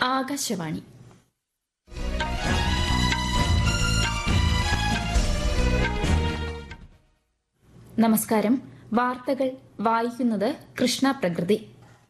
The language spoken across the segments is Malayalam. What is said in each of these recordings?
ആകാശവാണി നമസ്കാരം വാർത്തകൾ വായിക്കുന്നത് കൃഷ്ണ പ്രകൃതി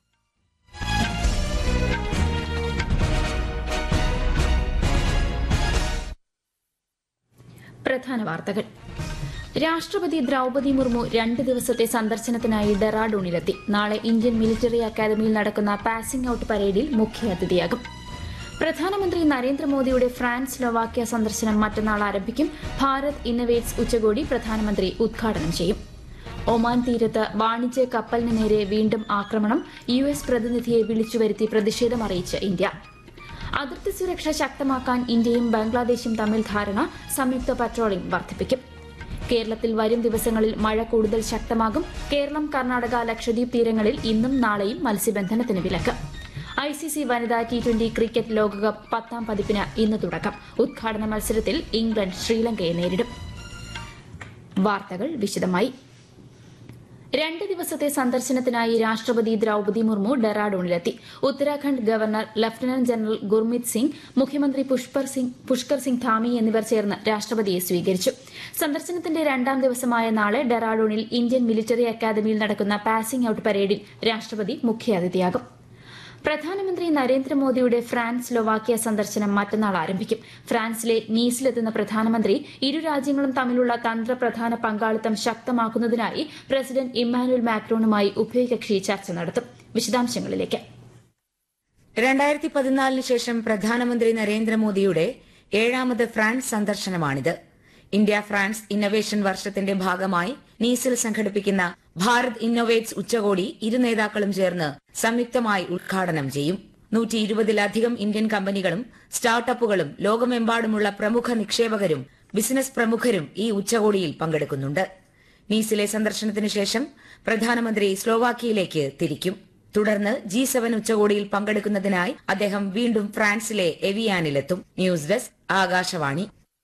പ്രധാന വാർത്തകൾ രാഷ്ട്രപതി ദ്രൌപതി മുർമു രണ്ട് ദിവസത്തെ സന്ദർശനത്തിനായി ഡെറാഡൂണിലെത്തി നാളെ ഇന്ത്യൻ മിലിറ്ററി അക്കാദമിയിൽ നടക്കുന്ന പാസിംഗ് ഔട്ട് പരേഡിൽ മുഖ്യാതിഥിയാകും പ്രധാനമന്ത്രി നരേന്ദ്രമോദിയുടെ ഫ്രാൻസ് സ്ലോവാക്യ സന്ദർശനം മറ്റന്നാൾ ആരംഭിക്കും ഭാരത് ഇന്നവേറ്റ്സ് ഉച്ചകോടി പ്രധാനമന്ത്രി ഉദ്ഘാടനം ചെയ്യും ഒമാൻ തീരത്ത് വാണിജ്യ കപ്പലിന് നേരെ വീണ്ടും ആക്രമണം യു എസ് പ്രതിനിധിയെ വിളിച്ചുവരുത്തി പ്രതിഷേധമറിയിച്ച് ഇന്ത്യ അതിർത്തി സുരക്ഷ ശക്തമാക്കാൻ ഇന്ത്യയും ബംഗ്ലാദേശും തമ്മിൽ ധാരണ സംയുക്ത പട്രോളിംഗ് വർദ്ധിപ്പിക്കും കേരളത്തിൽ വരും ദിവസങ്ങളിൽ മഴ കൂടുതൽ ശക്തമാകും കേരളം കർണാടക ലക്ഷദ്വീപ് തീരങ്ങളിൽ ഇന്നും നാളെയും മത്സ്യബന്ധനത്തിന് വിലക്ക് ഐ സി സി വനിതാ ടി ട്വന്റി ക്രിക്കറ്റ് ലോകകപ്പ് പത്താം പതിപ്പിന് ഇന്ന് തുടക്കം ഉദ്ഘാടന മത്സരത്തിൽ ഇംഗ്ലണ്ട് ശ്രീലങ്കയെ നേരിടും വാർത്തകൾ വിശദമായി രണ്ട് ദിവസത്തെ സന്ദർശനത്തിനായി രാഷ്ട്രപതി ദ്രൌപതി മുർമു ഡെറാഡൂണിലെത്തി Uttarakhand governor lieutenant general Gurmit Singh മുഖ്യമന്ത്രി പുഷ്പർ സിംഗ് പുഷ്കർ സിംഗ് ധാമി എന്നിവർ ചേർന്ന് രാഷ്ട്രപതിയെ സ്വീകരിച്ചു സന്ദർശനത്തിന്റെ രണ്ടാം ദിവസമായ നാളെ ഡെറാഡൂണിൽ ഇന്ത്യൻ മിലിറ്ററി അക്കാദമിയിൽ നടക്കുന്ന പാസിംഗ് ഔട്ട് പരേഡിൽ രാഷ്ട്രപതി മുഖ്യാതിഥിയാകും പ്രധാനമന്ത്രി നരേന്ദ്രമോദിയുടെ ഫ്രാൻസ് സ്ലോവാക്യ സന്ദർശനം മറ്റന്നാൾ ആരംഭിക്കും ഫ്രാൻസിലെ നീസിലെത്തുന്ന പ്രധാനമന്ത്രി ഇരു രാജ്യങ്ങളും തമ്മിലുള്ള തന്ത്രപ്രധാന പങ്കാളിത്തം ശക്തമാക്കുന്നതിനായി പ്രസിഡന്റ് ഇമ്മാനുവൽ മാക്രോണുമായി ഉഭയകക്ഷി ചർച്ച നടത്തും വിശദാംശങ്ങളിലേക്ക് രണ്ടായിരത്തി പതിനാലിന് ശേഷം പ്രധാനമന്ത്രി നരേന്ദ്രമോദിയുടെ ഏഴാമത് ഫ്രാൻസ് സന്ദർശനമാണിത് ഇന്ത്യ ഫ്രാൻസ് ഇന്നൊവേഷൻ വർഷത്തിന്റെ ഭാഗമായി നീസിൽ സംഘടിപ്പിക്കുന്ന ഭാരത് ഇന്നൊവേറ്റ്സ് ഉച്ചകോടി ഇരു നേതാക്കളും ചേർന്ന് സംയുക്തമായി ഉദ്ഘാടനം ചെയ്യും നൂറ്റി ഇരുപതിലധികം ഇന്ത്യൻ കമ്പനികളും സ്റ്റാർട്ടപ്പുകളും ലോകമെമ്പാടുമുള്ള പ്രമുഖ നിക്ഷേപകരും ബിസിനസ് പ്രമുഖരും ഈ ഉച്ചകോടിയിൽ പങ്കെടുക്കുന്നുണ്ട് നീസിലെ സന്ദർശനത്തിന് ശേഷം പ്രധാനമന്ത്രി സ്ലോവാക്കിയയിലേക്ക് തിരിക്കും തുടർന്ന് ജി സെവൻ ഉച്ചകോടിയിൽ പങ്കെടുക്കുന്നതിനായി അദ്ദേഹം വീണ്ടും ഫ്രാൻസിലെ എവിയാനിലെത്തും ന്യൂസ് ഡെസ്ക് ആകാശവാണി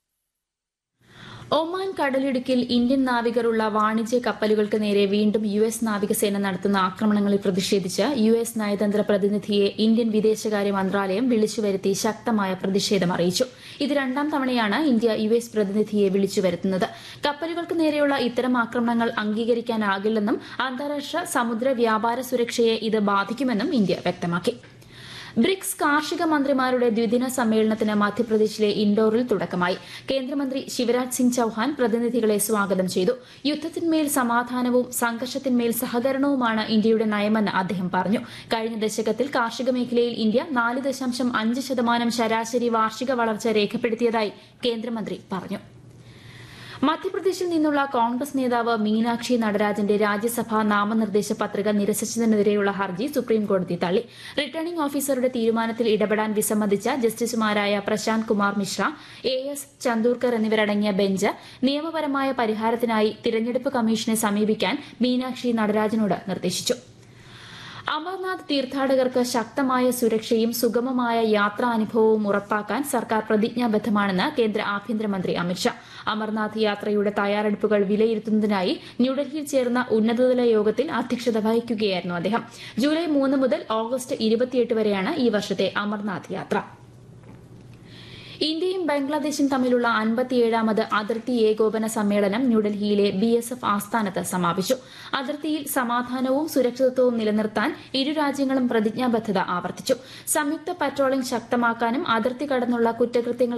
ഒമാൻ കടലിടുക്കിൽ ഇന്ത്യൻ നാവികരുള്ള വാണിജ്യ കപ്പലുകൾക്ക് നേരെ വീണ്ടും യു എസ് നാവികസേന നടത്തുന്ന ആക്രമണങ്ങളിൽ പ്രതിഷേധിച്ച് യു എസ് നയതന്ത്ര പ്രതിനിധിയെ ഇന്ത്യൻ വിദേശകാര്യ മന്ത്രാലയം വിളിച്ചുവരുത്തി ശക്തമായ പ്രതിഷേധം അറിയിച്ചു ഇത് രണ്ടാം തവണയാണ് ഇന്ത്യ യു എസ് പ്രതിനിധിയെ വിളിച്ചുവരുത്തുന്നത് കപ്പലുകൾക്ക് നേരെയുള്ള ഇത്തരം ആക്രമണങ്ങൾ അംഗീകരിക്കാനാകില്ലെന്നും അന്താരാഷ്ട്ര സമുദ്ര വ്യാപാര സുരക്ഷയെ ഇത് ബാധിക്കുമെന്നും ഇന്ത്യ വ്യക്തമാക്കി ബ്രിക്സ് കാർഷിക മന്ത്രിമാരുടെ ദ്വിദിന സമ്മേളനത്തിന് മധ്യപ്രദേശിലെ ഇൻഡോറിൽ തുടക്കമായി കേന്ദ്രമന്ത്രി ശിവരാജ് സിംഗ് ചൌഹാൻ പ്രതിനിധികളെ സ്വാഗതം ചെയ്തു യുദ്ധത്തിന്മേൽ സമാധാനവും സംഘർഷത്തിന്മേൽ സഹകരണവുമാണ് ഇന്ത്യയുടെ നയമെന്ന് അദ്ദേഹം പറഞ്ഞു കഴിഞ്ഞ ദശകത്തിൽ കാർഷിക മേഖലയിൽ ഇന്ത്യ നാല് ദശാംശം അഞ്ച് ശതമാനം ശരാശരി വാർഷിക വളർച്ച രേഖപ്പെടുത്തിയതായി കേന്ദ്രമന്ത്രി പറഞ്ഞു മധ്യപ്രദേശിൽ നിന്നുള്ള കോൺഗ്രസ് നേതാവ് മീനാക്ഷി നടരാജന്റെ രാജ്യസഭാ നാമനിർദ്ദേശ പത്രിക നിരസിച്ചതിനെതിരെയുള്ള ഹർജി സുപ്രീംകോടതി തള്ളി റിട്ടേണിംഗ് ഓഫീസറുടെ തീരുമാനത്തിൽ ഇടപെടാൻ വിസമ്മതിച്ച ജസ്റ്റിസുമാരായ പ്രശാന്ത് കുമാർ മിശ്ര എ എസ് ചന്ദൂർക്കർ എന്നിവരടങ്ങിയ ബെഞ്ച് നിയമപരമായ പരിഹാരത്തിനായി തിരഞ്ഞെടുപ്പ് കമ്മീഷനെ സമീപിക്കാൻ മീനാക്ഷി നടരാജനോട് നിർദ്ദേശിച്ചു അമർനാഥ് തീർത്ഥാടകർക്ക് ശക്തമായ സുരക്ഷയും സുഗമമായ യാത്രാനുഭവവും ഉറപ്പാക്കാൻ സർക്കാർ പ്രതിജ്ഞാബദ്ധമാണെന്ന് കേന്ദ്ര ആഭ്യന്തരമന്ത്രി അമിത്ഷാ അമർനാഥ് യാത്രയുടെ തയ്യാറെടുപ്പുകൾ വിലയിരുത്തുന്നതിനായി ന്യൂഡൽഹിയിൽ ചേർന്ന ഉന്നതതല യോഗത്തിൽ അധ്യക്ഷത വഹിക്കുകയായിരുന്നു അദ്ദേഹം ജൂലൈ മൂന്ന് മുതൽ ഓഗസ്റ്റ് ഇരുപത്തിയെട്ട് വരെയാണ് ഈ വർഷത്തെ അമർനാഥ് യാത്ര ഇന്ത്യയും ബംഗ്ലാദേശും തമ്മിലുള്ള അൻപത്തിയേഴാമത് അതിർത്തി ഏകോപന സമ്മേളനം ന്യൂഡൽഹിയിലെ ബി എസ് എഫ് ആസ്ഥാനത്ത് സമാപിച്ചു അതിർത്തിയിൽ സമാധാനവും സുരക്ഷിതത്വവും നിലനിർത്താൻ ഇരു രാജ്യങ്ങളും പ്രതിജ്ഞാബദ്ധത ആവർത്തിച്ചു സംയുക്ത പട്രോളിംഗ് ശക്തമാക്കാനും അതിർത്തി കടന്നുള്ള കുറ്റകൃത്യങ്ങൾ